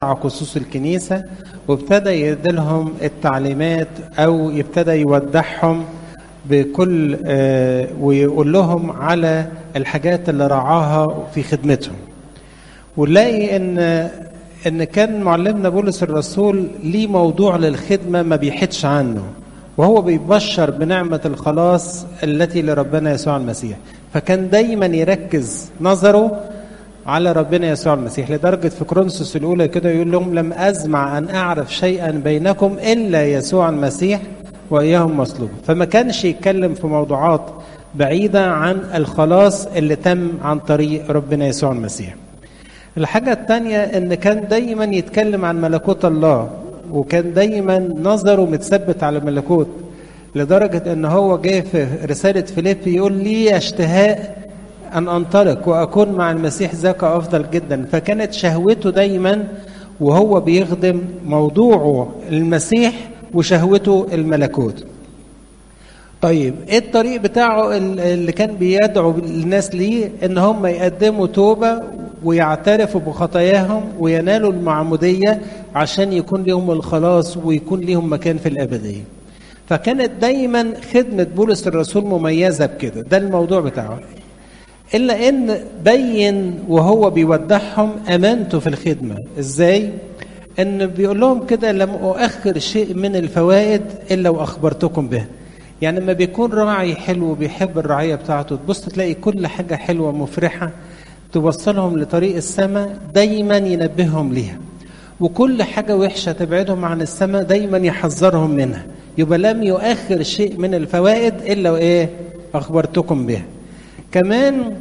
خصوص الكنيسة وابتدى يديلهم التعليمات أو يبتدى يودعهم بكل آه، ويقول لهم على الحاجات اللي رعاها في خدمتهم ونلاقي ان ان كان معلمنا بولس الرسول ليه موضوع للخدمه ما بيحدش عنه وهو بيبشر بنعمه الخلاص التي لربنا يسوع المسيح فكان دايما يركز نظره على ربنا يسوع المسيح لدرجة في كورنثوس الأولى كده يقول لهم لم أزمع أن أعرف شيئا بينكم إلا يسوع المسيح وإياهم مصلوب فما كانش يتكلم في موضوعات بعيدة عن الخلاص اللي تم عن طريق ربنا يسوع المسيح الحاجة الثانية إن كان دايما يتكلم عن ملكوت الله وكان دايما نظره متثبت على ملكوت لدرجة إن هو جاي في رسالة فيليب يقول لي اشتهاء أن أنطلق وأكون مع المسيح ذاك أفضل جدا فكانت شهوته دايما وهو بيخدم موضوعه المسيح وشهوته الملكوت طيب ايه الطريق بتاعه اللي كان بيدعو الناس ليه ان هم يقدموا توبه ويعترفوا بخطاياهم وينالوا المعموديه عشان يكون لهم الخلاص ويكون لهم مكان في الابديه فكانت دايما خدمه بولس الرسول مميزه بكده ده الموضوع بتاعه الا ان بين وهو بيودعهم امانته في الخدمه ازاي ان بيقول لهم كده لم اؤخر شيء من الفوائد الا واخبرتكم به يعني لما بيكون راعي حلو وبيحب الرعيه بتاعته تبص تلاقي كل حاجه حلوه مفرحه توصلهم لطريق السماء دايما ينبههم ليها وكل حاجه وحشه تبعدهم عن السماء دايما يحذرهم منها يبقى لم يؤخر شيء من الفوائد الا وايه اخبرتكم به كمان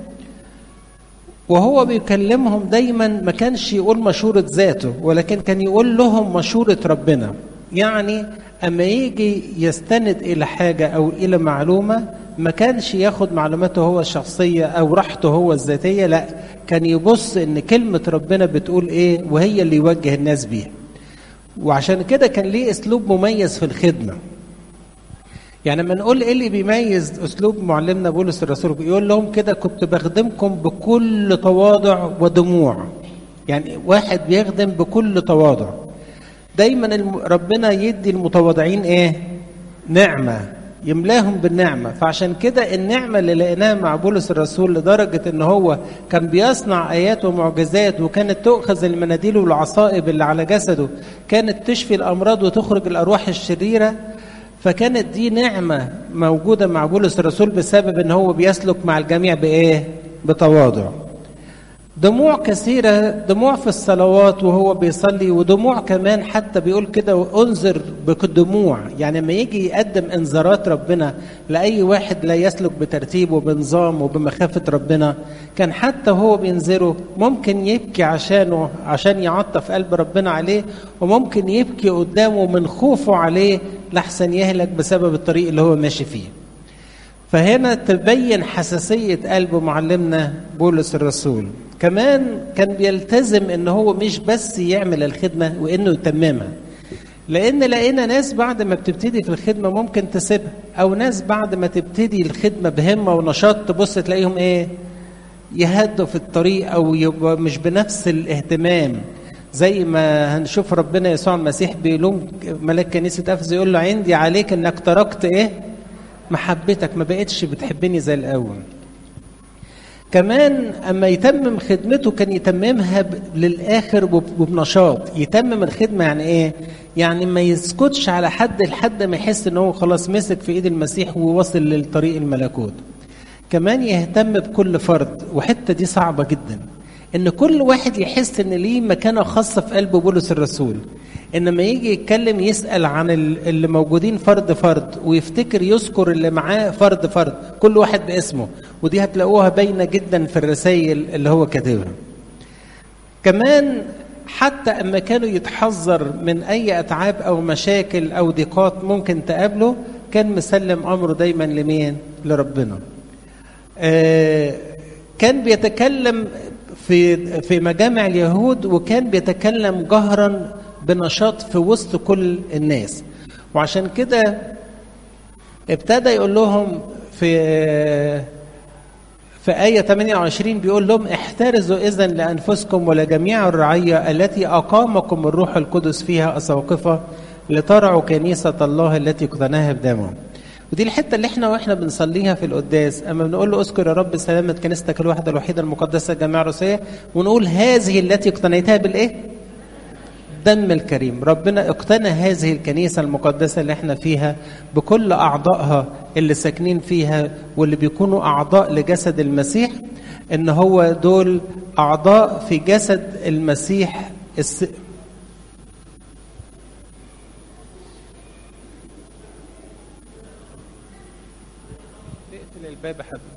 وهو بيكلمهم دايما ما كانش يقول مشورة ذاته ولكن كان يقول لهم مشورة ربنا يعني أما يجي يستند إلى حاجة أو إلى معلومة ما كانش ياخد معلوماته هو الشخصية أو راحته هو الذاتية لا كان يبص إن كلمة ربنا بتقول إيه وهي اللي يوجه الناس بيها وعشان كده كان ليه أسلوب مميز في الخدمة يعني لما نقول ايه اللي بيميز اسلوب معلمنا بولس الرسول بيقول لهم كده كنت بخدمكم بكل تواضع ودموع يعني واحد بيخدم بكل تواضع دايما ربنا يدي المتواضعين ايه نعمه يملاهم بالنعمة فعشان كده النعمة اللي لقيناها مع بولس الرسول لدرجة ان هو كان بيصنع ايات ومعجزات وكانت تؤخذ المناديل والعصائب اللي على جسده كانت تشفي الامراض وتخرج الارواح الشريرة فكانت دي نعمة موجودة مع بولس الرسول بسبب ان هو بيسلك مع الجميع بايه؟ بتواضع. دموع كثيرة دموع في الصلوات وهو بيصلي ودموع كمان حتى بيقول كده انذر بدموع يعني لما يجي يقدم انذارات ربنا لأي واحد لا يسلك بترتيب وبنظام وبمخافة ربنا كان حتى هو بينذره ممكن يبكي عشانه عشان يعطف قلب ربنا عليه وممكن يبكي قدامه من خوفه عليه لحسن يهلك بسبب الطريق اللي هو ماشي فيه فهنا تبين حساسية قلب معلمنا بولس الرسول كمان كان بيلتزم ان هو مش بس يعمل الخدمة وانه يتممها لان لقينا ناس بعد ما بتبتدي في الخدمة ممكن تسيبها او ناس بعد ما تبتدي الخدمة بهمة ونشاط تبص تلاقيهم ايه يهدوا في الطريق او يبقى مش بنفس الاهتمام زي ما هنشوف ربنا يسوع المسيح بيلوم ملاك كنيسة افز يقول له عندي عليك انك تركت ايه محبتك ما بقتش بتحبني زي الاول كمان اما يتمم خدمته كان يتممها للاخر وبنشاط يتمم الخدمه يعني ايه يعني ما يسكتش على حد لحد ما يحس ان هو خلاص مسك في ايد المسيح ووصل للطريق الملكوت كمان يهتم بكل فرد وحته دي صعبه جدا ان كل واحد يحس ان ليه مكانه خاصه في قلب بولس الرسول انما يجي يتكلم يسال عن اللي موجودين فرد فرد ويفتكر يذكر اللي معاه فرد فرد كل واحد باسمه ودي هتلاقوها باينه جدا في الرسائل اللي هو كاتبها كمان حتى اما كانوا يتحذر من اي اتعاب او مشاكل او ضيقات ممكن تقابله كان مسلم امره دايما لمين لربنا آه كان بيتكلم في في مجامع اليهود وكان بيتكلم جهرا بنشاط في وسط كل الناس وعشان كده ابتدى يقول لهم في في آية 28 بيقول لهم احتمل احترزوا إذا لأنفسكم ولجميع الرعية التي أقامكم الروح القدس فيها أساقفة لترعوا كنيسة الله التي اقتناها بدمه ودي الحته اللي احنا واحنا بنصليها في القداس اما بنقول له اذكر يا رب سلامه كنيستك الواحده الوحيده المقدسه الجماعه الروسيه ونقول هذه التي اقتنيتها بالايه؟ دم الكريم ربنا اقتنى هذه الكنيسة المقدسة اللي احنا فيها بكل أعضائها اللي ساكنين فيها واللي بيكونوا أعضاء لجسد المسيح إن هو دول أعضاء في جسد المسيح الس... اقفل الباب يا حبيبي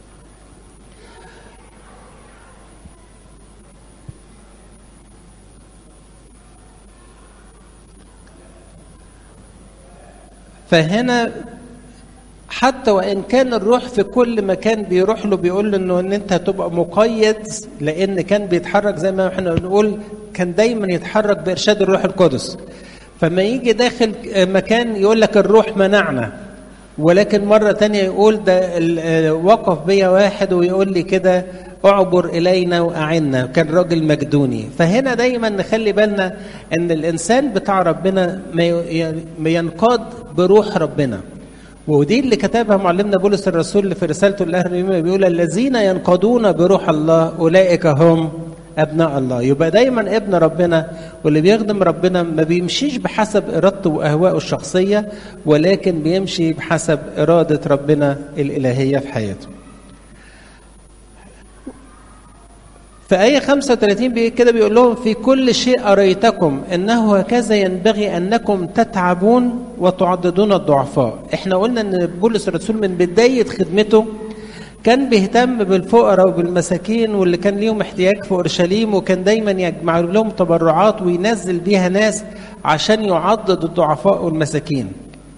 فهنا حتى وان كان الروح في كل مكان بيروح له بيقول له انه ان انت هتبقى مقيد لان كان بيتحرك زي ما احنا بنقول كان دايما يتحرك بارشاد الروح القدس فما يجي داخل مكان يقول لك الروح منعنا ولكن مرة تانية يقول ده وقف بيا واحد ويقول لي كده اعبر إلينا وأعنا كان راجل مجدوني فهنا دايما نخلي بالنا أن الإنسان بتاع ربنا ما ينقاد بروح ربنا ودي اللي كتبها معلمنا بولس الرسول في رسالته لأهل بيقول الذين ينقادون بروح الله أولئك هم أبناء الله يبقى دايما ابن ربنا واللي بيخدم ربنا ما بيمشيش بحسب إرادته وأهوائه الشخصية ولكن بيمشي بحسب إرادة ربنا الإلهية في حياته في آية 35 كده بيقول لهم في كل شيء أريتكم أنه هكذا ينبغي أنكم تتعبون وتعضدون الضعفاء احنا قلنا أن بولس الرسول من بداية خدمته كان بيهتم بالفقراء وبالمساكين واللي كان ليهم احتياج في اورشليم وكان دايما يجمع لهم تبرعات وينزل بيها ناس عشان يعضد الضعفاء والمساكين.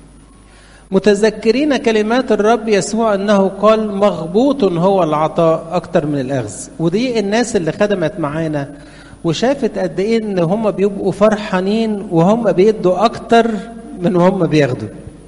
متذكرين كلمات الرب يسوع انه قال مغبوط هو العطاء اكتر من الاخذ ودي الناس اللي خدمت معانا وشافت قد ايه ان هم بيبقوا فرحانين وهم بيدوا اكتر من وهم بياخدوا.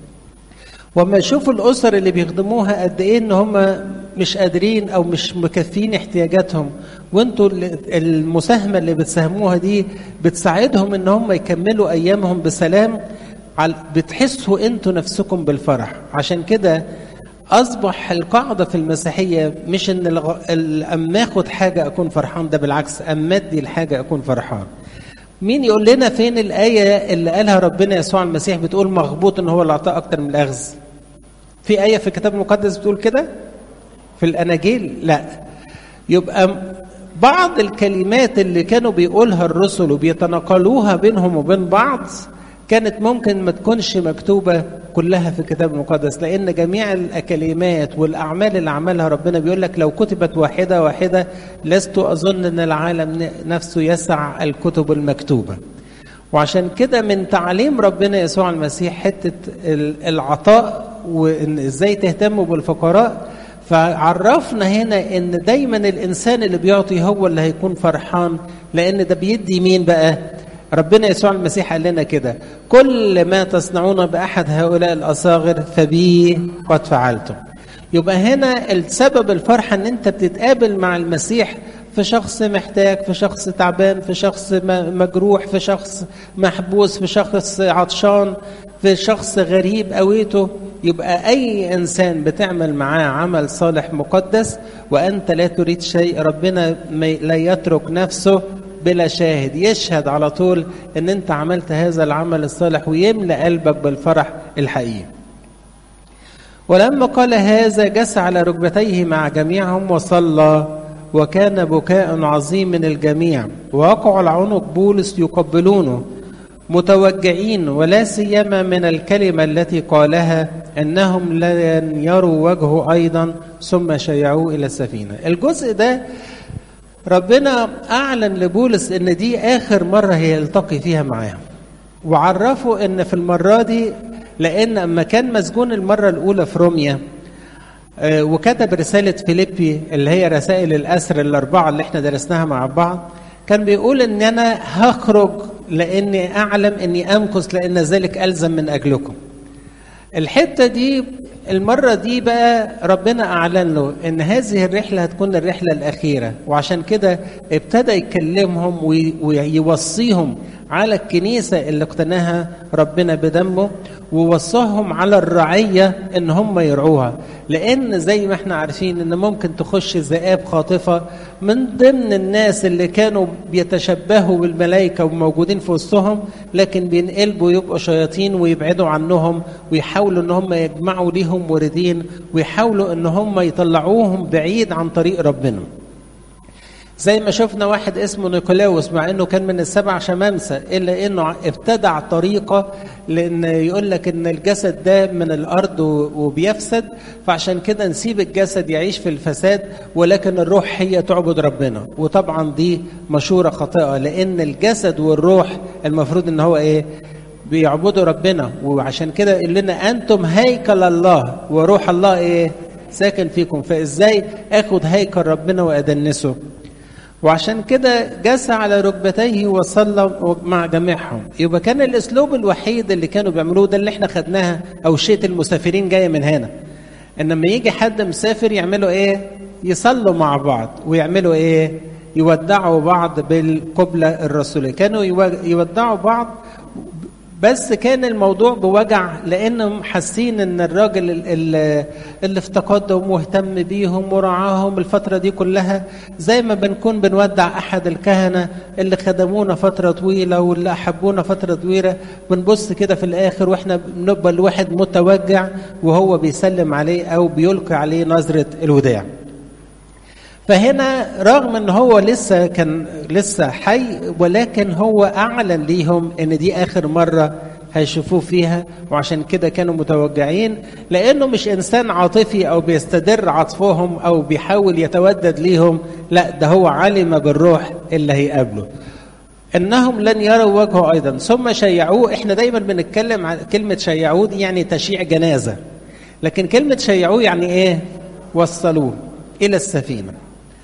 وما يشوفوا الاسر اللي بيخدموها قد ايه ان هم مش قادرين او مش مكفين احتياجاتهم وانتوا المساهمه اللي بتساهموها دي بتساعدهم ان هم يكملوا ايامهم بسلام بتحسوا انتوا نفسكم بالفرح عشان كده اصبح القاعده في المسيحيه مش ان اما اخد حاجه اكون فرحان ده بالعكس اما ادي الحاجه اكون فرحان مين يقول لنا فين الآية اللي قالها ربنا يسوع المسيح بتقول مغبوط إن هو اللي أعطاه أكتر من الأخذ؟ في آية في الكتاب المقدس بتقول كده؟ في الأناجيل؟ لا. يبقى بعض الكلمات اللي كانوا بيقولها الرسل وبيتناقلوها بينهم وبين بعض كانت ممكن ما تكونش مكتوبة كلها في الكتاب المقدس لأن جميع الكلمات والأعمال اللي عملها ربنا بيقول لك لو كتبت واحدة واحدة لست أظن أن العالم نفسه يسع الكتب المكتوبة وعشان كده من تعليم ربنا يسوع المسيح حتة العطاء وإن إزاي تهتموا بالفقراء فعرفنا هنا ان دايما الانسان اللي بيعطي هو اللي هيكون فرحان لان ده بيدي مين بقى ربنا يسوع المسيح قال لنا كده كل ما تصنعون باحد هؤلاء الاصاغر فبي قد فعلتم يبقى هنا السبب الفرحه ان انت بتتقابل مع المسيح في شخص محتاج في شخص تعبان في شخص مجروح في شخص محبوس في شخص عطشان في شخص غريب قويته يبقى أي إنسان بتعمل معاه عمل صالح مقدس وأنت لا تريد شيء ربنا لا يترك نفسه بلا شاهد يشهد على طول ان انت عملت هذا العمل الصالح ويملأ قلبك بالفرح الحقيقي ولما قال هذا جس على ركبتيه مع جميعهم وصلى وكان بكاء عظيم من الجميع ووقعوا العنق بولس يقبلونه متوجعين ولا سيما من الكلمة التي قالها أنهم لن يروا وجهه أيضا ثم شيعوه إلى السفينة الجزء ده ربنا أعلن لبولس إن دي آخر مرة هيلتقي فيها معاهم وعرفوا إن في المرة دي لأن أما كان مسجون المرة الأولى في روميا وكتب رسالة فيليبي اللي هي رسائل الأسر الأربعة اللي احنا درسناها مع بعض كان بيقول إن أنا هخرج لأني أعلم إني أمكث لأن ذلك ألزم من أجلكم الحتة دي المرة دي بقى ربنا أعلن له إن هذه الرحلة هتكون الرحلة الأخيرة وعشان كده ابتدى يكلمهم ويوصيهم على الكنيسة اللي اقتناها ربنا بدمه ووصاهم على الرعية إن هم يرعوها لأن زي ما احنا عارفين إن ممكن تخش ذئاب خاطفة من ضمن الناس اللي كانوا بيتشبهوا بالملائكة وموجودين في وسطهم لكن بينقلبوا يبقوا شياطين ويبعدوا عنهم ويحاولوا إن هم يجمعوا ليهم وردين ويحاولوا إن هم يطلعوهم بعيد عن طريق ربنا زي ما شفنا واحد اسمه نيكولاوس مع انه كان من السبع شمامسه الا انه ابتدع طريقه لان يقول لك ان الجسد ده من الارض وبيفسد فعشان كده نسيب الجسد يعيش في الفساد ولكن الروح هي تعبد ربنا وطبعا دي مشوره خاطئه لان الجسد والروح المفروض ان هو ايه بيعبدوا ربنا وعشان كده يقول لنا انتم هيكل الله وروح الله ايه ساكن فيكم فازاي اخد هيكل ربنا وادنسه وعشان كده جس على ركبتيه وصلى مع جميعهم يبقى كان الاسلوب الوحيد اللي كانوا بيعملوه ده اللي احنا خدناها او شيء المسافرين جايه من هنا ان لما يجي حد مسافر يعملوا ايه يصلوا مع بعض ويعملوا ايه يودعوا بعض بالقبلة الرسولية كانوا يودعوا بعض بس كان الموضوع بوجع لانهم حاسين ان الراجل اللي, اللي افتقدهم واهتم بيهم ورعاهم الفتره دي كلها زي ما بنكون بنودع احد الكهنه اللي خدمونا فتره طويله واللي احبونا فتره طويله بنبص كده في الاخر واحنا بنبقى الواحد متوجع وهو بيسلم عليه او بيلقي عليه نظره الوداع. فهنا رغم ان هو لسه كان لسه حي ولكن هو اعلن ليهم ان دي اخر مره هيشوفوه فيها وعشان كده كانوا متوجعين لانه مش انسان عاطفي او بيستدر عطفهم او بيحاول يتودد ليهم لا ده هو علم بالروح اللي هيقابله انهم لن يروا وجهه ايضا ثم شيعوه احنا دايما بنتكلم عن كلمه شيعوه دي يعني تشييع جنازه لكن كلمه شيعوه يعني ايه وصلوه الى السفينه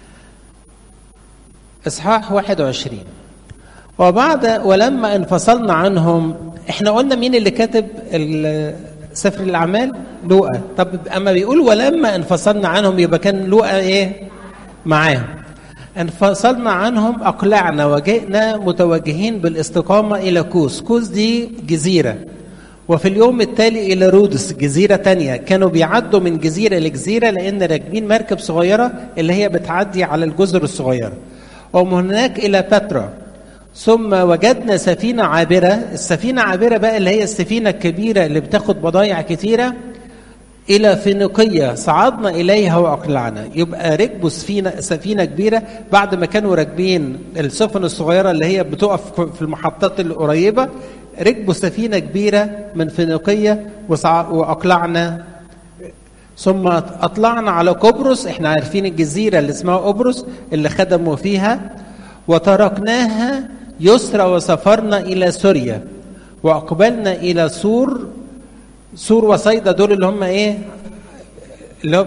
إصحاح 21 وبعد ولما انفصلنا عنهم احنا قلنا مين اللي كاتب سفر الأعمال؟ لوقا طب أما بيقول ولما انفصلنا عنهم يبقى كان لوقا إيه؟ معاهم انفصلنا عنهم أقلعنا وجئنا متوجهين بالاستقامة إلى كوس كوس دي جزيرة وفي اليوم التالي إلى رودس جزيرة تانية كانوا بيعدوا من جزيرة لجزيرة لأن راكبين مركب صغيرة اللي هي بتعدي على الجزر الصغيرة ومن هناك إلى بترا ثم وجدنا سفينة عابرة السفينة عابرة بقى اللي هي السفينة الكبيرة اللي بتاخد بضايع كتيرة إلى فينيقية صعدنا إليها وأقلعنا يبقى ركبوا سفينة سفينة كبيرة بعد ما كانوا راكبين السفن الصغيرة اللي هي بتقف في المحطات القريبة ركبوا سفينة كبيرة من فينيقية وأقلعنا ثم أطلعنا على قبرص احنا عارفين الجزيرة اللي اسمها قبرص اللي خدموا فيها وتركناها يسرى وسافرنا إلى سوريا وأقبلنا إلى سور سور وصيدا دول اللي هم إيه؟ اللي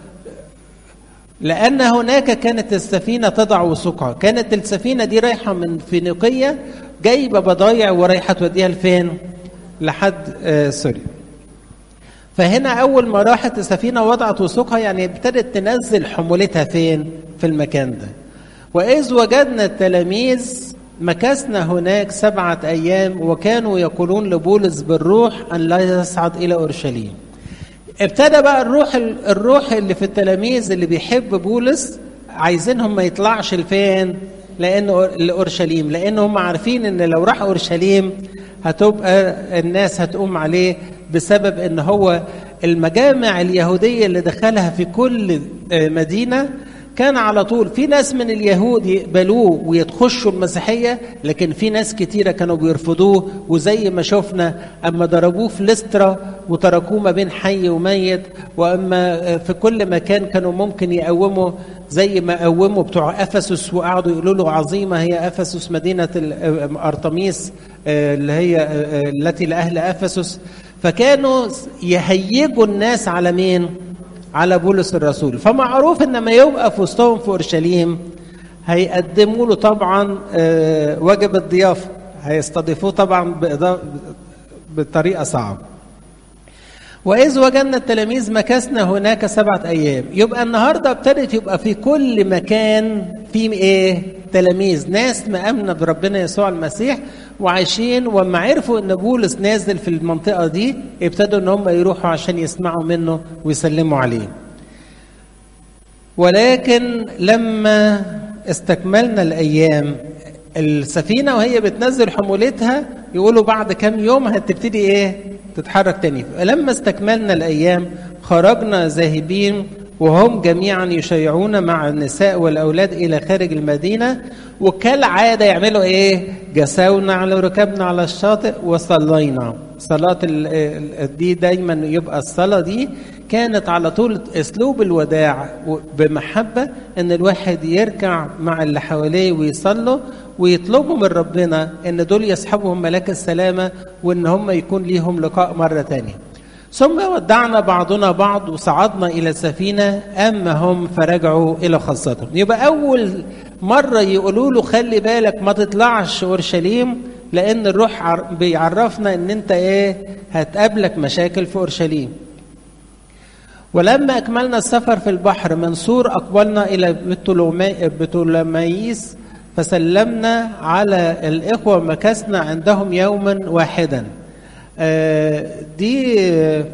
لأن هناك كانت السفينة تضع وثوقها كانت السفينة دي رايحة من فينيقية جايبة بضايع ورايحة توديها لفين؟ لحد آه سوريا فهنا أول ما راحت السفينة وضعت وثوقها يعني ابتدت تنزل حمولتها فين؟ في المكان ده. وإذ وجدنا التلاميذ مكثنا هناك سبعة أيام وكانوا يقولون لبولس بالروح أن لا يصعد إلى أورشليم. ابتدى بقى الروح الروح اللي في التلاميذ اللي بيحب بولس عايزينهم ما يطلعش لفين؟ لأنه لأورشليم، لأن هم عارفين إن لو راح أورشليم هتبقى الناس هتقوم عليه بسبب ان هو المجامع اليهوديه اللي دخلها في كل مدينه كان على طول في ناس من اليهود يقبلوه ويتخشوا المسيحيه لكن في ناس كتيره كانوا بيرفضوه وزي ما شفنا اما ضربوه في لسترا وتركوه ما بين حي وميت واما في كل مكان كانوا ممكن يقوموا زي ما قوموا بتوع افسس وقعدوا يقولوا له عظيمه هي افسس مدينه ارتميس اللي هي التي لاهل افسس فكانوا يهيجوا الناس على مين؟ على بولس الرسول فمعروف ان ما يبقى في وسطهم في اورشليم هيقدموا له طبعا واجب الضيافه هيستضيفوه طبعا بطريقه صعبه وإذ وجدنا التلاميذ مكثنا هناك سبعة أيام يبقى النهاردة ابتدت يبقى في كل مكان في إيه تلاميذ ناس مأمنة بربنا يسوع المسيح وعايشين وما عرفوا ان بولس نازل في المنطقة دي ابتدوا ان هم يروحوا عشان يسمعوا منه ويسلموا عليه ولكن لما استكملنا الايام السفينه وهي بتنزل حمولتها يقولوا بعد كام يوم هتبتدي ايه تتحرك تاني فلما استكملنا الايام خرجنا ذاهبين وهم جميعا يشيعون مع النساء والاولاد الى خارج المدينه وكالعاده يعملوا ايه جسونا على ركبنا على الشاطئ وصلينا صلاه دي دايما يبقى الصلاه دي كانت على طول اسلوب الوداع بمحبه ان الواحد يركع مع اللي حواليه ويصلوا ويطلبوا من ربنا ان دول يصحبهم ملاك السلامه وان هم يكون ليهم لقاء مره تانيه ثم ودعنا بعضنا بعض وصعدنا الى السفينه اما هم فرجعوا الى خاصتهم يبقى اول مره يقولوا له خلي بالك ما تطلعش اورشليم لان الروح بيعرفنا ان انت ايه هتقابلك مشاكل في اورشليم ولما اكملنا السفر في البحر من سور اقبلنا الى بطولميس فسلمنا على الاخوه ومكثنا عندهم يوما واحدا دي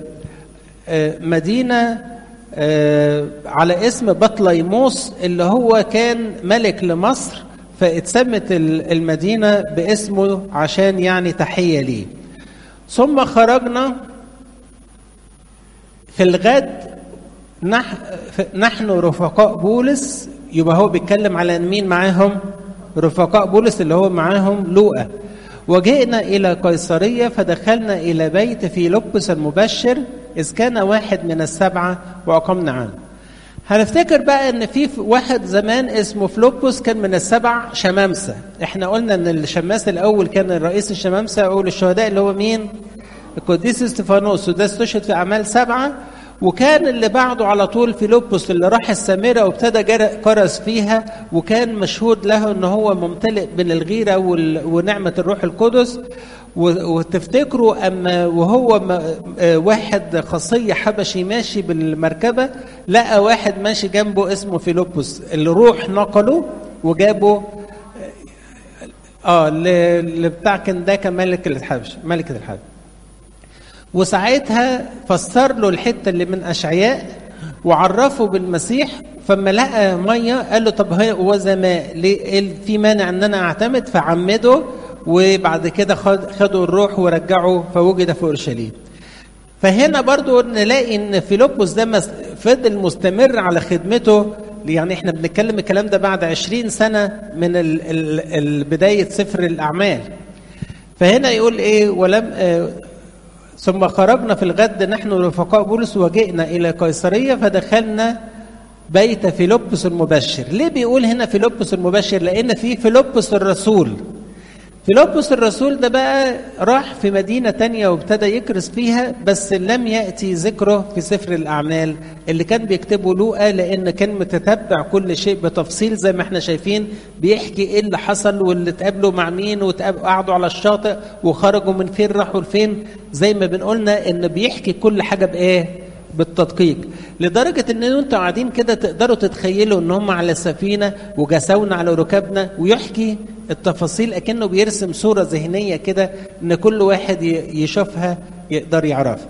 مدينة على اسم بطليموس اللي هو كان ملك لمصر فاتسمت المدينة باسمه عشان يعني تحية ليه ثم خرجنا في الغد نحن رفقاء بولس يبقى هو بيتكلم على مين معاهم رفقاء بولس اللي هو معاهم لوقا وجئنا إلى قيصرية فدخلنا إلى بيت في لبس المبشر إذ كان واحد من السبعة وأقمنا عنه هنفتكر بقى ان في واحد زمان اسمه فلوبوس كان من السبع شمامسه احنا قلنا ان الشماس الاول كان الرئيس الشمامسه اول الشهداء اللي هو مين القديس استفانوس وده استشهد في اعمال سبعه وكان اللي بعده على طول فيلبس اللي راح السامرة وابتدى كرز فيها وكان مشهود له ان هو ممتلئ من الغيرة ونعمة الروح القدس وتفتكروا اما وهو واحد خاصية حبشي ماشي بالمركبة لقى واحد ماشي جنبه اسمه فيلبس الروح نقله وجابه اه لبتاع كان ده كان ملك الحبش ملكة الحبش وساعتها فسر له الحته اللي من اشعياء وعرفه بالمسيح فما لقى ميه قال له طب هو ماء ليه في مانع ان انا اعتمد فعمده وبعد كده خد خدوا الروح ورجعوا فوجد في اورشليم فهنا برضو نلاقي ان فيلبس ده فضل مستمر على خدمته يعني احنا بنتكلم الكلام ده بعد عشرين سنة من ال ال بداية سفر الأعمال فهنا يقول ايه ولم اه ثم خرجنا في الغد نحن رفقاء بولس وجئنا إلى قيصرية فدخلنا بيت فيلبس المبشر ليه بيقول هنا فيلبس المبشر لأن في فيلبس الرسول فيلبس الرسول ده بقى راح في مدينة تانية وابتدى يكرس فيها بس لم يأتي ذكره في سفر الأعمال اللي كان بيكتبه لوقا لأن كان متتبع كل شيء بتفصيل زي ما احنا شايفين بيحكي ايه اللي حصل واللي اتقابلوا مع مين وقعدوا على الشاطئ وخرجوا من فين راحوا لفين زي ما بنقولنا ان بيحكي كل حاجة بإيه بالتدقيق لدرجة ان انتوا قاعدين كده تقدروا تتخيلوا ان هم على السفينة وجسونا على ركابنا ويحكي التفاصيل اكنه بيرسم صورة ذهنية كده ان كل واحد يشوفها يقدر يعرفها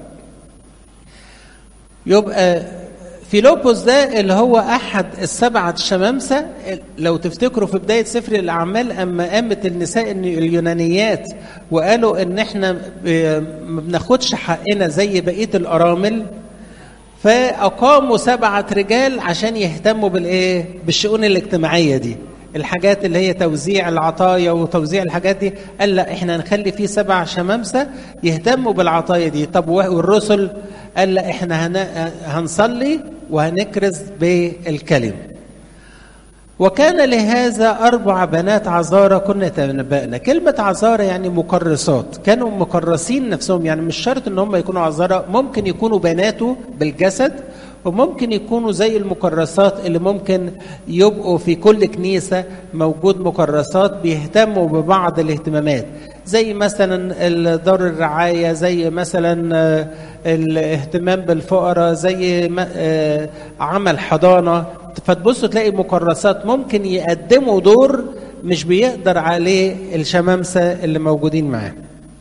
يبقى فيلوبوس ده اللي هو احد السبعه الشمامسه لو تفتكروا في بدايه سفر الاعمال اما قامت النساء اليونانيات وقالوا ان احنا ما بناخدش حقنا زي بقيه الارامل فاقاموا سبعه رجال عشان يهتموا بالايه بالشؤون الاجتماعيه دي الحاجات اللي هي توزيع العطايا وتوزيع الحاجات دي قال لا احنا نخلي فيه سبع شمامسه يهتموا بالعطايا دي طب والرسل قال لا احنا هن... هنصلي وهنكرز بالكلمه وكان لهذا أربع بنات عذارى كنا تنبأنا كلمة عذارى يعني مكرسات كانوا مكرسين نفسهم يعني مش شرط ان هم يكونوا عذارى ممكن يكونوا بناته بالجسد وممكن يكونوا زي المكرسات اللي ممكن يبقوا في كل كنيسة موجود مكرسات بيهتموا ببعض الاهتمامات زي مثلا دار الرعاية زي مثلا الاهتمام بالفقراء زي عمل حضانة فتبصوا تلاقي مكرسات ممكن يقدموا دور مش بيقدر عليه الشمامسة اللي موجودين معاه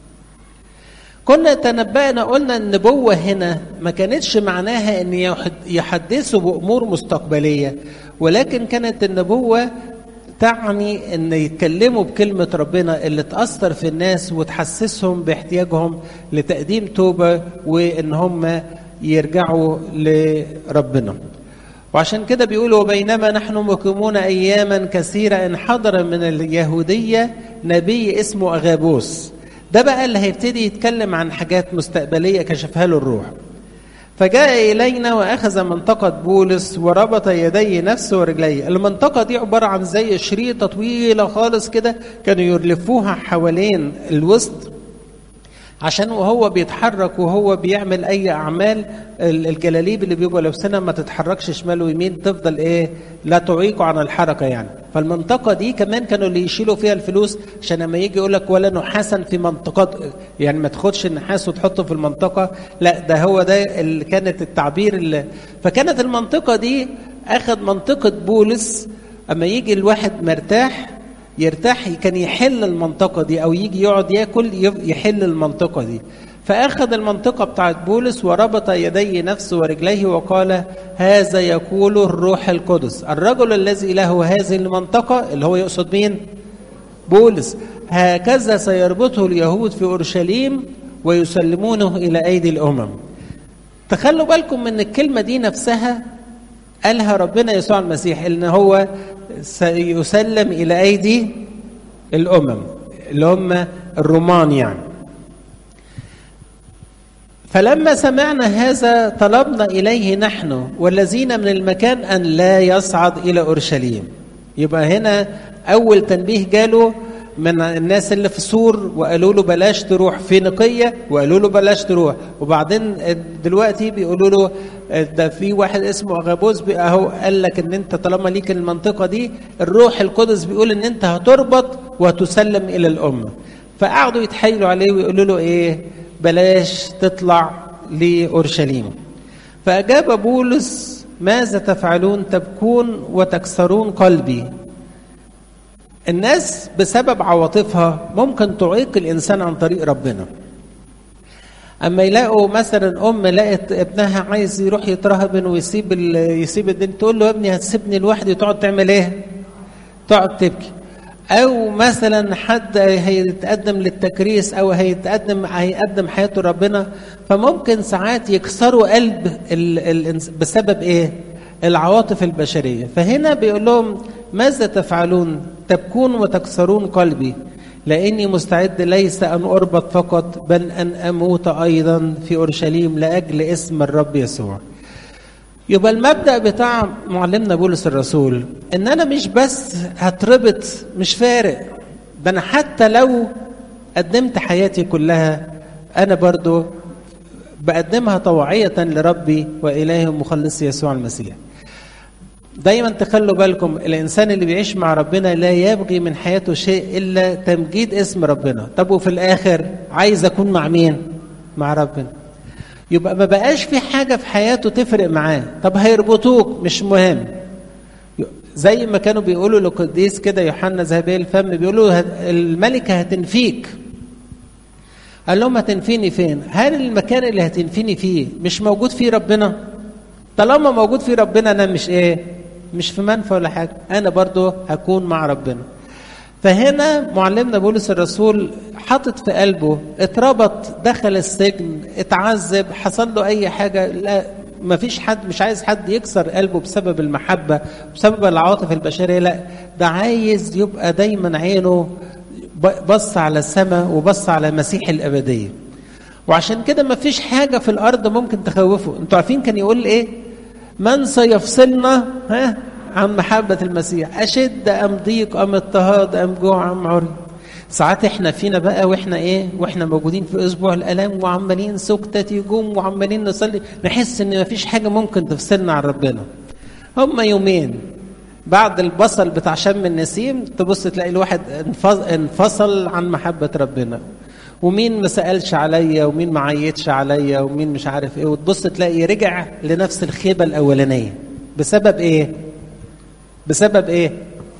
كنا تنبأنا قلنا النبوة هنا ما كانتش معناها ان يحدثوا بأمور مستقبلية ولكن كانت النبوة تعني ان يتكلموا بكلمة ربنا اللي تأثر في الناس وتحسسهم باحتياجهم لتقديم توبة وان هم يرجعوا لربنا وعشان كده بيقولوا بينما نحن مقيمون اياما كثيره ان حضر من اليهوديه نبي اسمه اغابوس ده بقى اللي هيبتدي يتكلم عن حاجات مستقبليه كشفها له الروح فجاء الينا واخذ منطقه بولس وربط يدي نفسه ورجليه المنطقه دي عباره عن زي شريطه طويله خالص كده كانوا يلفوها حوالين الوسط عشان وهو بيتحرك وهو بيعمل اي اعمال الجلاليب اللي بيبقوا لابسينها ما تتحركش شمال ويمين تفضل ايه لا تعيقوا عن الحركه يعني فالمنطقه دي كمان كانوا اللي يشيلوا فيها الفلوس عشان لما يجي يقول لك ولا نحاسا في منطقات يعني ما تاخدش النحاس وتحطه في المنطقه لا ده هو ده اللي كانت التعبير اللي فكانت المنطقه دي اخذ منطقه بولس اما يجي الواحد مرتاح يرتاح كان يحل المنطقة دي أو يجي يقعد ياكل يحل المنطقة دي فأخذ المنطقة بتاعت بولس وربط يدي نفسه ورجليه وقال هذا يقول الروح القدس الرجل الذي له هذه المنطقة اللي هو يقصد مين بولس هكذا سيربطه اليهود في أورشليم ويسلمونه إلى أيدي الأمم تخلوا بالكم من الكلمة دي نفسها قالها ربنا يسوع المسيح ان هو سيسلم الى ايدي الامم اللي هم الرومان يعني فلما سمعنا هذا طلبنا اليه نحن والذين من المكان ان لا يصعد الى اورشليم يبقى هنا اول تنبيه جاله من الناس اللي في سور وقالوا له بلاش تروح فينيقيه وقالوا له بلاش تروح وبعدين دلوقتي بيقولوا له ده في واحد اسمه اغابوس اهو قال لك ان انت طالما ليك المنطقه دي الروح القدس بيقول ان انت هتربط وتسلم الى الامه فقعدوا يتحايلوا عليه ويقولوا له ايه بلاش تطلع لاورشليم فاجاب بولس ماذا تفعلون تبكون وتكسرون قلبي الناس بسبب عواطفها ممكن تعيق الانسان عن طريق ربنا اما يلاقوا مثلا ام لقت ابنها عايز يروح يترهبن ويسيب يسيب الدين تقول له يا ابني هتسيبني لوحدي تقعد تعمل ايه تقعد تبكي او مثلا حد هيتقدم للتكريس او هيتقدم هيقدم حياته ربنا فممكن ساعات يكسروا قلب ال ال بسبب ايه العواطف البشريه فهنا بيقول لهم ماذا تفعلون تبكون وتكسرون قلبي لاني مستعد ليس ان اربط فقط بل ان اموت ايضا في اورشليم لاجل اسم الرب يسوع يبقى المبدا بتاع معلمنا بولس الرسول ان انا مش بس هتربط مش فارق ده انا حتى لو قدمت حياتي كلها انا برضو بقدمها طوعيه لربي والهي ومخلصي يسوع المسيح دايما تخلوا بالكم الانسان اللي بيعيش مع ربنا لا يبغي من حياته شيء الا تمجيد اسم ربنا طب وفي الاخر عايز اكون مع مين مع ربنا يبقى ما بقاش في حاجه في حياته تفرق معاه طب هيربطوك مش مهم زي ما كانوا بيقولوا لقديس كده يوحنا ذهبي الفم بيقولوا الملكه هتنفيك قال لهم هتنفيني فين هل المكان اللي هتنفيني فيه مش موجود فيه ربنا طالما موجود فيه ربنا انا مش ايه مش في منفى ولا حاجه انا برضو هكون مع ربنا فهنا معلمنا بولس الرسول حاطط في قلبه اتربط دخل السجن اتعذب حصل له اي حاجه لا ما فيش حد مش عايز حد يكسر قلبه بسبب المحبه بسبب العواطف البشريه لا ده عايز يبقى دايما عينه بص على السماء وبص على مسيح الابديه وعشان كده ما فيش حاجه في الارض ممكن تخوفه انتوا عارفين كان يقول ايه من سيفصلنا ها عن محبة المسيح أشد أم ضيق أم اضطهاد أم جوع أم عري ساعات احنا فينا بقى واحنا ايه واحنا موجودين في اسبوع الالام وعمالين سكتة يجوم وعمالين نصلي نحس ان مفيش حاجه ممكن تفصلنا عن ربنا هما يومين بعد البصل بتاع شم النسيم تبص تلاقي الواحد انفصل عن محبه ربنا ومين ما سالش عليا ومين ما عيتش عليا ومين مش عارف ايه وتبص تلاقي رجع لنفس الخيبه الاولانيه بسبب ايه بسبب ايه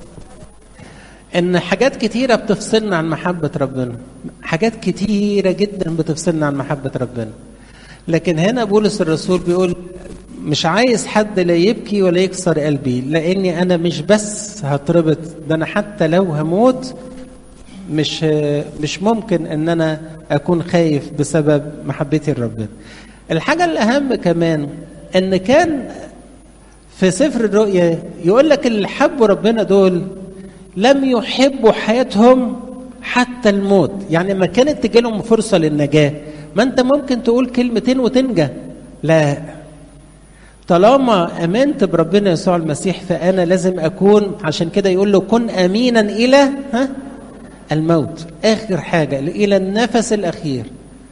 ان حاجات كتيره بتفصلنا عن محبه ربنا حاجات كتيره جدا بتفصلنا عن محبه ربنا لكن هنا بولس الرسول بيقول مش عايز حد لا يبكي ولا يكسر قلبي لاني انا مش بس هتربط ده انا حتى لو هموت مش مش ممكن ان انا اكون خايف بسبب محبتي لربنا الحاجه الاهم كمان ان كان في سفر الرؤيا يقول لك اللي حبوا ربنا دول لم يحبوا حياتهم حتى الموت يعني ما كانت تجي لهم فرصه للنجاه ما انت ممكن تقول كلمتين وتنجى لا طالما امنت بربنا يسوع المسيح فانا لازم اكون عشان كده يقول له كن امينا الى ها الموت اخر حاجه الى النفس الاخير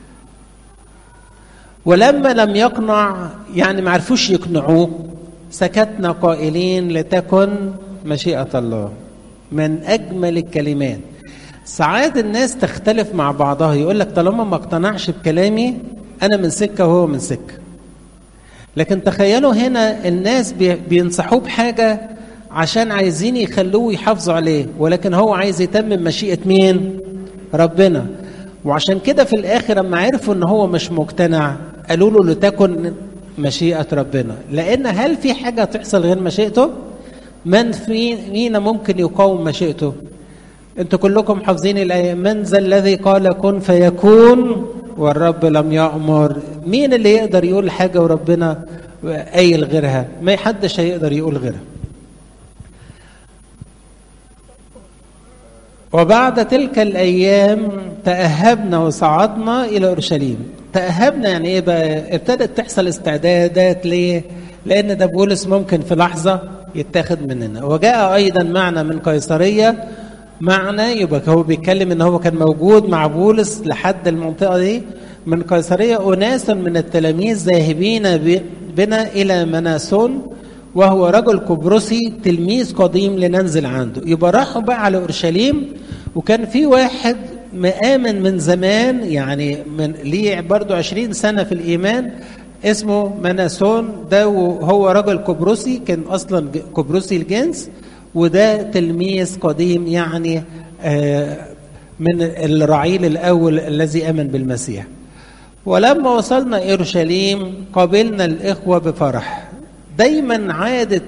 ولما لم يقنع يعني ما عرفوش يقنعوه سكتنا قائلين لتكن مشيئه الله من اجمل الكلمات ساعات الناس تختلف مع بعضها يقول لك طالما ما اقتنعش بكلامي انا من سكه وهو من سكه لكن تخيلوا هنا الناس بينصحوه بحاجه عشان عايزين يخلوه يحافظوا عليه ولكن هو عايز يتمم مشيئه مين ربنا وعشان كده في الاخر لما عرفوا ان هو مش مقتنع قالوا له لتكن مشيئه ربنا لان هل في حاجه تحصل غير مشيئته من فينا ممكن يقاوم مشيئته انتوا كلكم حافظين الايه من ذا الذي قال كن فيكون والرب لم يأمر مين اللي يقدر يقول حاجه وربنا قايل غيرها ما حدش هيقدر يقول غيرها وبعد تلك الايام تاهبنا وصعدنا الى اورشليم تاهبنا يعني ايه بقى ابتدت تحصل استعدادات ليه لان ده بولس ممكن في لحظه يتاخد مننا وجاء ايضا معنا من قيصريه معنا يبقى هو بيتكلم ان هو كان موجود مع بولس لحد المنطقه دي من قيصريه اناس من التلاميذ ذاهبين بنا الى مناسون وهو رجل قبرصي تلميذ قديم لننزل عنده يبقى راحوا بقى على اورشليم وكان في واحد مآمن من زمان يعني من ليه برضه عشرين سنة في الإيمان اسمه مناسون ده وهو رجل قبرصي كان أصلا قبرصي الجنس وده تلميذ قديم يعني من الرعيل الأول الذي آمن بالمسيح ولما وصلنا اورشليم قابلنا الاخوه بفرح دايما عاده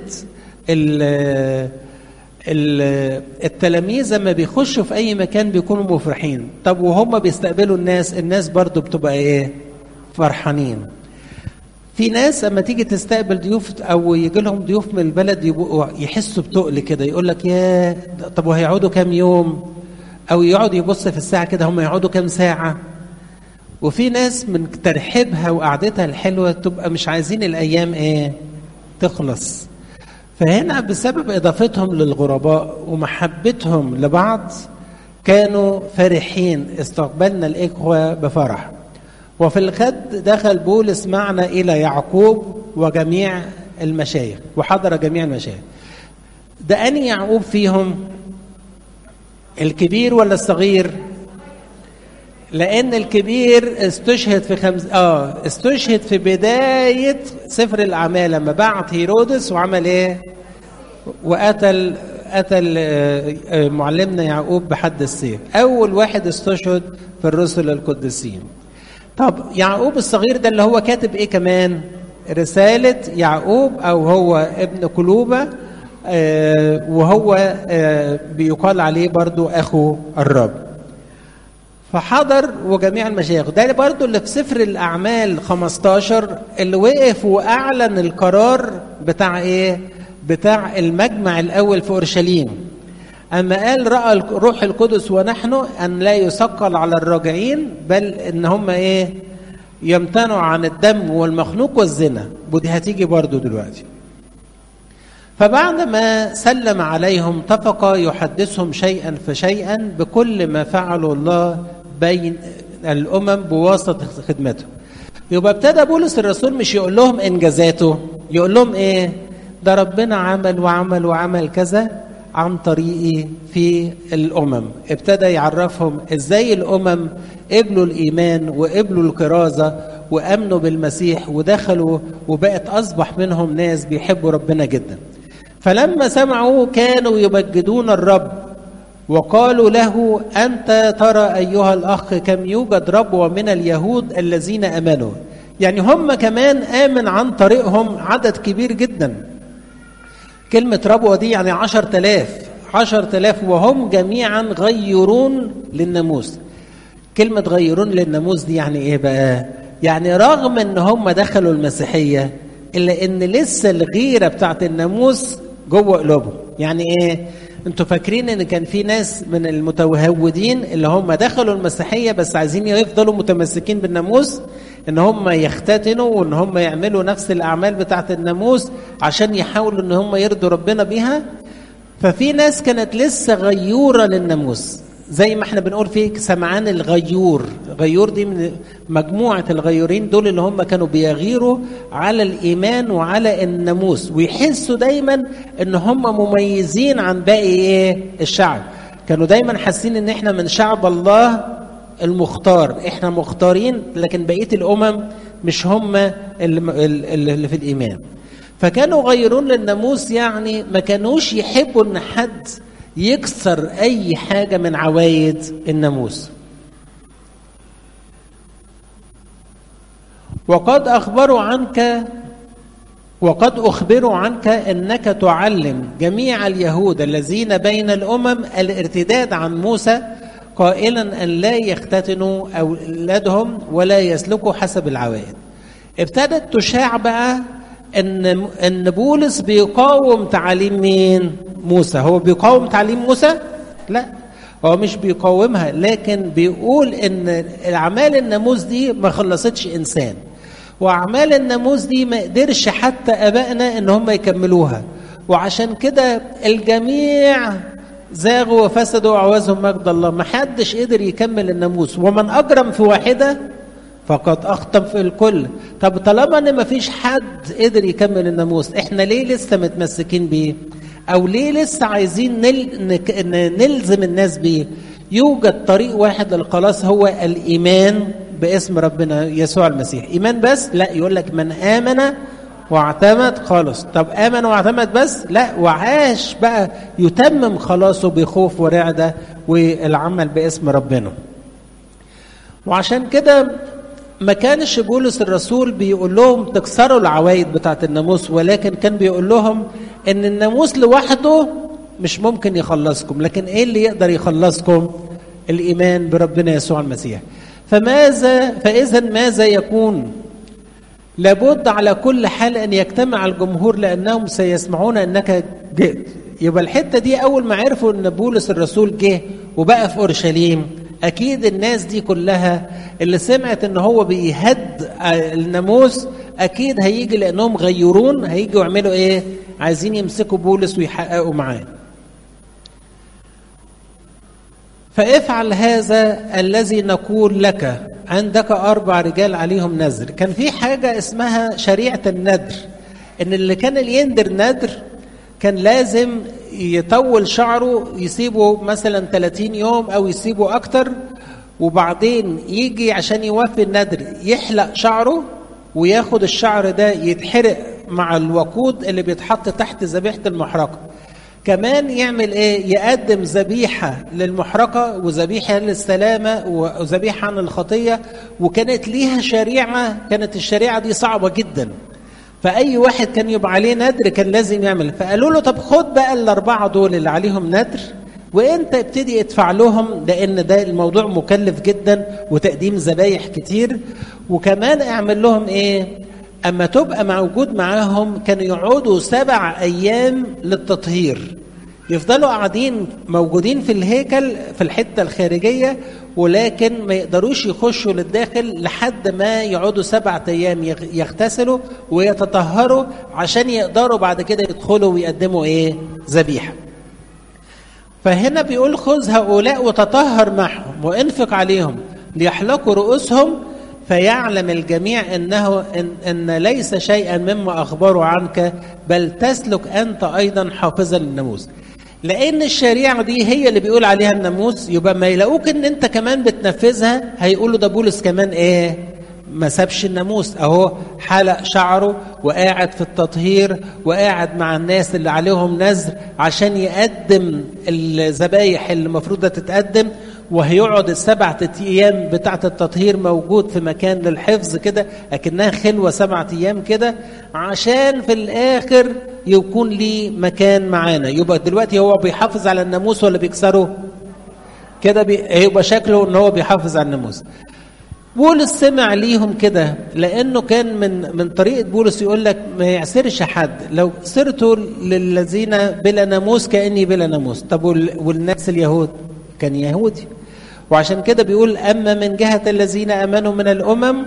التلاميذ لما بيخشوا في اي مكان بيكونوا مفرحين طب وهم بيستقبلوا الناس الناس برضو بتبقى ايه فرحانين في ناس اما تيجي تستقبل ضيوف او يجي لهم ضيوف من البلد يبقوا يحسوا بتقل كده يقول لك يا طب وهيقعدوا كام يوم او يقعد يبص في الساعه كده هم يقعدوا كام ساعه وفي ناس من ترحيبها وقعدتها الحلوه تبقى مش عايزين الايام ايه تخلص فهنا بسبب اضافتهم للغرباء ومحبتهم لبعض كانوا فرحين استقبلنا الاخوه بفرح وفي الغد دخل بولس معنا الى يعقوب وجميع المشايخ وحضر جميع المشايخ ده اني يعقوب فيهم الكبير ولا الصغير لان الكبير استشهد في خمس اه استشهد في بدايه سفر الاعمال لما بعت هيرودس وعمل ايه وقتل قتل معلمنا يعقوب بحد السيف اول واحد استشهد في الرسل القديسين طب يعقوب الصغير ده اللي هو كاتب ايه كمان رساله يعقوب او هو ابن قلوبه آه وهو آه بيقال عليه برضو اخو الرب فحضر وجميع المشايخ ده برضو اللي في سفر الأعمال 15 اللي وقف وأعلن القرار بتاع إيه بتاع المجمع الأول في أورشليم أما قال رأى الروح القدس ونحن أن لا يثقل على الراجعين بل إن هم إيه يمتنعوا عن الدم والمخنوق والزنا ودي هتيجي برضو دلوقتي فبعد ما سلم عليهم اتفق يحدثهم شيئا فشيئا بكل ما فعله الله بين الامم بواسطه خدمته يبقى ابتدى بولس الرسول مش يقول لهم انجازاته يقول لهم ايه ده ربنا عمل وعمل وعمل كذا عن طريقي في الامم ابتدى يعرفهم ازاي الامم قبلوا الايمان وقبلوا الكرازه وامنوا بالمسيح ودخلوا وبقت اصبح منهم ناس بيحبوا ربنا جدا فلما سمعوا كانوا يمجدون الرب وقالوا له انت ترى ايها الاخ كم يوجد ربوه من اليهود الذين امنوا يعني هم كمان امن عن طريقهم عدد كبير جدا كلمة ربوة دي يعني عشر تلاف عشر تلاف وهم جميعا غيرون للناموس كلمة غيرون للناموس دي يعني ايه بقى يعني رغم ان هم دخلوا المسيحية الا ان لسه الغيرة بتاعت الناموس جوه قلوبهم يعني ايه انتوا فاكرين ان كان في ناس من المتهودين اللي هم دخلوا المسيحية بس عايزين يفضلوا متمسكين بالناموس ان هم يختتنوا وان هم يعملوا نفس الاعمال بتاعه الناموس عشان يحاولوا ان هم يرضوا ربنا بيها ففي ناس كانت لسه غيوره للناموس زي ما احنا بنقول في سمعان الغيور غيور دي من مجموعه الغيورين دول اللي هم كانوا بيغيروا على الايمان وعلى الناموس ويحسوا دايما ان هم مميزين عن باقي ايه الشعب كانوا دايما حاسين ان احنا من شعب الله المختار احنا مختارين لكن بقيه الامم مش هم اللي, اللي في الايمان فكانوا غيرون للناموس يعني ما كانوش يحبوا ان حد يكسر اي حاجه من عوايد الناموس وقد اخبروا عنك وقد اخبروا عنك انك تعلم جميع اليهود الذين بين الامم الارتداد عن موسى قائلا ان لا يختتنوا اولادهم ولا يسلكوا حسب العوائد ابتدت تشاع بقى ان ان بولس بيقاوم تعاليم مين موسى هو بيقاوم تعليم موسى لا هو مش بيقاومها لكن بيقول ان اعمال الناموس دي ما خلصتش انسان واعمال الناموس دي ما قدرش حتى ابائنا ان هم يكملوها وعشان كده الجميع زاغوا وفسدوا وعوزهم مجد الله ما حدش قدر يكمل الناموس ومن اجرم في واحده فقد اخطب في الكل طب طالما ان ما فيش حد قدر يكمل الناموس احنا ليه لسه متمسكين بيه او ليه لسه عايزين نل... نك... نلزم الناس بيه يوجد طريق واحد للخلاص هو الايمان باسم ربنا يسوع المسيح ايمان بس لا يقول لك من امن واعتمد خالص طب امن واعتمد بس لا وعاش بقى يتمم خلاصه بخوف ورعده والعمل باسم ربنا وعشان كده ما كانش بولس الرسول بيقول لهم تكسروا العوايد بتاعت الناموس ولكن كان بيقول لهم ان الناموس لوحده مش ممكن يخلصكم لكن ايه اللي يقدر يخلصكم الايمان بربنا يسوع المسيح فماذا فاذا ماذا يكون لابد على كل حال ان يجتمع الجمهور لانهم سيسمعون انك جئت يبقى الحته دي اول ما عرفوا ان بولس الرسول جه وبقى في اورشليم اكيد الناس دي كلها اللي سمعت ان هو بيهد الناموس اكيد هيجي لانهم غيرون هيجوا يعملوا ايه عايزين يمسكوا بولس ويحققوا معاه فافعل هذا الذي نقول لك عندك اربع رجال عليهم نذر كان في حاجه اسمها شريعه النذر ان اللي كان اللي يندر نذر كان لازم يطول شعره يسيبه مثلا 30 يوم او يسيبه اكتر وبعدين يجي عشان يوفي النذر يحلق شعره وياخد الشعر ده يتحرق مع الوقود اللي بيتحط تحت ذبيحه المحرقه كمان يعمل ايه يقدم ذبيحه للمحرقه وذبيحه للسلامه وذبيحه عن الخطيه وكانت ليها شريعه كانت الشريعه دي صعبه جدا فاي واحد كان يبقى عليه ندر كان لازم يعمل فقالوا له طب خد بقى الاربعه دول اللي عليهم ندر وانت ابتدي ادفع لهم لان ده الموضوع مكلف جدا وتقديم ذبايح كتير وكمان اعمل لهم ايه اما تبقى موجود معاهم كانوا يقعدوا سبع ايام للتطهير يفضلوا قاعدين موجودين في الهيكل في الحته الخارجيه ولكن ما يقدروش يخشوا للداخل لحد ما يقعدوا سبعة ايام يغتسلوا ويتطهروا عشان يقدروا بعد كده يدخلوا ويقدموا ايه؟ ذبيحه. فهنا بيقول خذ هؤلاء وتطهر معهم وانفق عليهم ليحلقوا رؤوسهم فيعلم الجميع انه إن, ان ليس شيئا مما اخبروا عنك بل تسلك انت ايضا حافظا للناموس. لان الشريعه دي هي اللي بيقول عليها الناموس يبقى ما يلاقوك ان انت كمان بتنفذها هيقولوا ده بولس كمان ايه؟ ما سابش الناموس اهو حلق شعره وقاعد في التطهير وقاعد مع الناس اللي عليهم نذر عشان يقدم الذبايح اللي المفروض تتقدم وهيقعد السبعة أيام بتاعة التطهير موجود في مكان للحفظ كده أكنها خلوة سبعة أيام كده عشان في الآخر يكون ليه مكان معانا يبقى دلوقتي هو بيحافظ على الناموس ولا بيكسره كده هيبقى شكله ان هو بيحافظ على الناموس بولس سمع ليهم كده لانه كان من من طريقه بولس يقول لك ما يعسرش حد لو سرتوا للذين بلا ناموس كاني بلا ناموس طب والناس اليهود كان يهودي وعشان كده بيقول اما من جهه الذين امنوا من الامم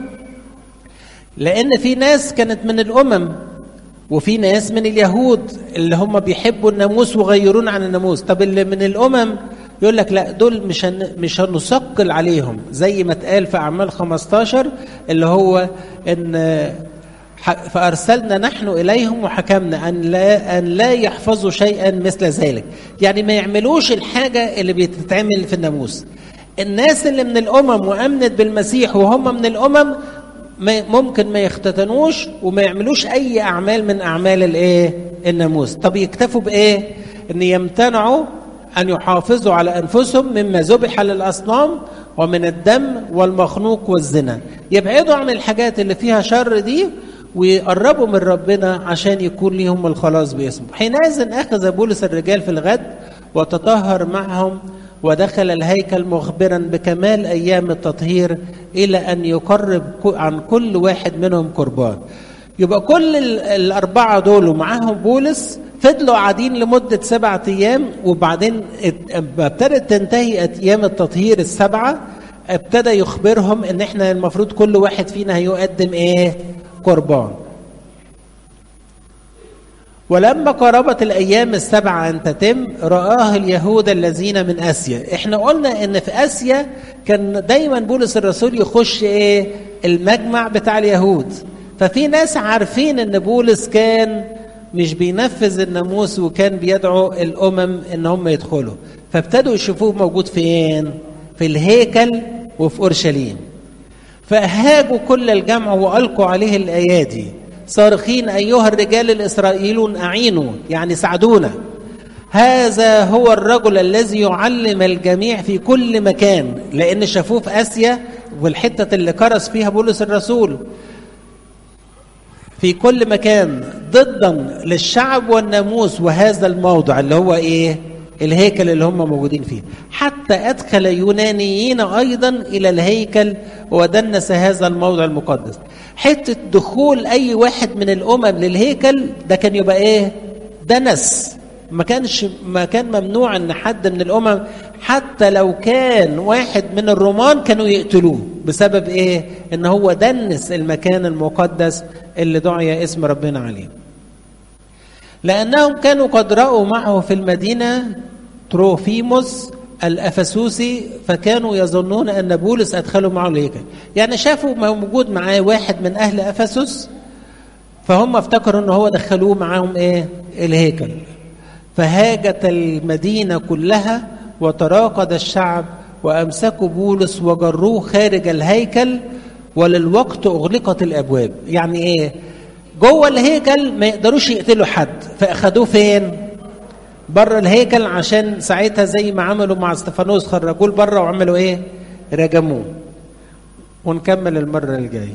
لان في ناس كانت من الامم وفي ناس من اليهود اللي هم بيحبوا الناموس وغيرون عن الناموس طب اللي من الامم يقول لك لا دول مش هن مش هنثقل عليهم زي ما اتقال في اعمال 15 اللي هو ان فارسلنا نحن اليهم وحكمنا ان لا ان لا يحفظوا شيئا مثل ذلك يعني ما يعملوش الحاجه اللي بتتعمل في الناموس الناس اللي من الامم وامنت بالمسيح وهم من الامم ممكن ما يختتنوش وما يعملوش اي اعمال من اعمال الايه الناموس طب يكتفوا بايه ان يمتنعوا أن يحافظوا على أنفسهم مما ذبح للأصنام ومن الدم والمخنوق والزنا يبعدوا عن الحاجات اللي فيها شر دي ويقربوا من ربنا عشان يكون لهم الخلاص باسمه حينئذ أخذ بولس الرجال في الغد وتطهر معهم ودخل الهيكل مخبرا بكمال أيام التطهير إلى أن يقرب عن كل واحد منهم قربان يبقى كل الأربعة دول ومعاهم بولس فضلوا قاعدين لمدة سبعة أيام وبعدين ابتدت تنتهي أيام التطهير السبعة ابتدى يخبرهم إن إحنا المفروض كل واحد فينا هيقدم إيه؟ قربان. ولما قربت الأيام السبعة أن تتم رآه اليهود الذين من آسيا إحنا قلنا إن في آسيا كان دايما بولس الرسول يخش إيه؟ المجمع بتاع اليهود ففي ناس عارفين إن بولس كان مش بينفذ الناموس وكان بيدعو الامم ان هم يدخلوا فابتدوا يشوفوه موجود فين في الهيكل وفي اورشليم فاهاجوا كل الجمع والقوا عليه الايادي صارخين ايها الرجال الاسرائيليون اعينوا يعني ساعدونا هذا هو الرجل الذي يعلم الجميع في كل مكان لان شافوه في اسيا والحته اللي كرس فيها بولس الرسول في كل مكان ضدا للشعب والناموس وهذا الموضع اللي هو ايه الهيكل اللي هم موجودين فيه حتى ادخل يونانيين ايضا الى الهيكل ودنس هذا الموضع المقدس حته دخول اي واحد من الامم للهيكل ده كان يبقى ايه دنس ما كانش ما كان ممنوع ان حد من الامم حتى لو كان واحد من الرومان كانوا يقتلوه بسبب ايه ان هو دنس المكان المقدس اللي دعي اسم ربنا عليه لانهم كانوا قد راوا معه في المدينه تروفيموس الافسوسي فكانوا يظنون ان بولس ادخلوا معه الهيكل يعني شافوا موجود معاه واحد من اهل افسس فهم افتكروا ان هو دخلوه معاهم ايه الهيكل فهاجت المدينه كلها وتراقد الشعب وامسكوا بولس وجروه خارج الهيكل وللوقت اغلقت الابواب يعني ايه جوه الهيكل ما يقدروش يقتلوا حد فاخدوه فين بره الهيكل عشان ساعتها زي ما عملوا مع استفانوس خرجوه لبره وعملوا ايه رجموه ونكمل المره الجايه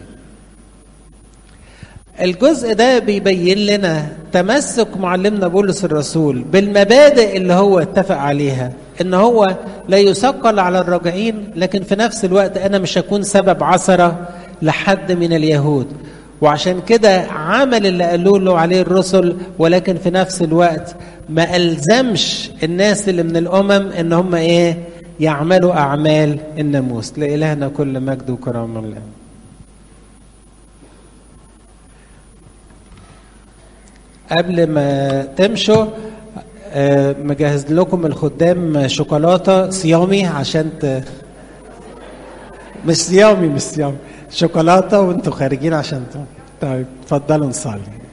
الجزء ده بيبين لنا تمسك معلمنا بولس الرسول بالمبادئ اللي هو اتفق عليها ان هو لا يثقل على الراجعين لكن في نفس الوقت انا مش هكون سبب عثره لحد من اليهود وعشان كده عمل اللي قالوا له عليه الرسل ولكن في نفس الوقت ما ألزمش الناس اللي من الأمم إن هم إيه يعملوا أعمال الناموس لإلهنا كل مجد وكرامة الله قبل ما تمشوا آه، مجهز لكم الخدام شوكولاته صيامي عشان ت... مش صيامي مش صيامي شوكولاته وانتوا خارجين عشان ت... طيب اتفضلوا نصلي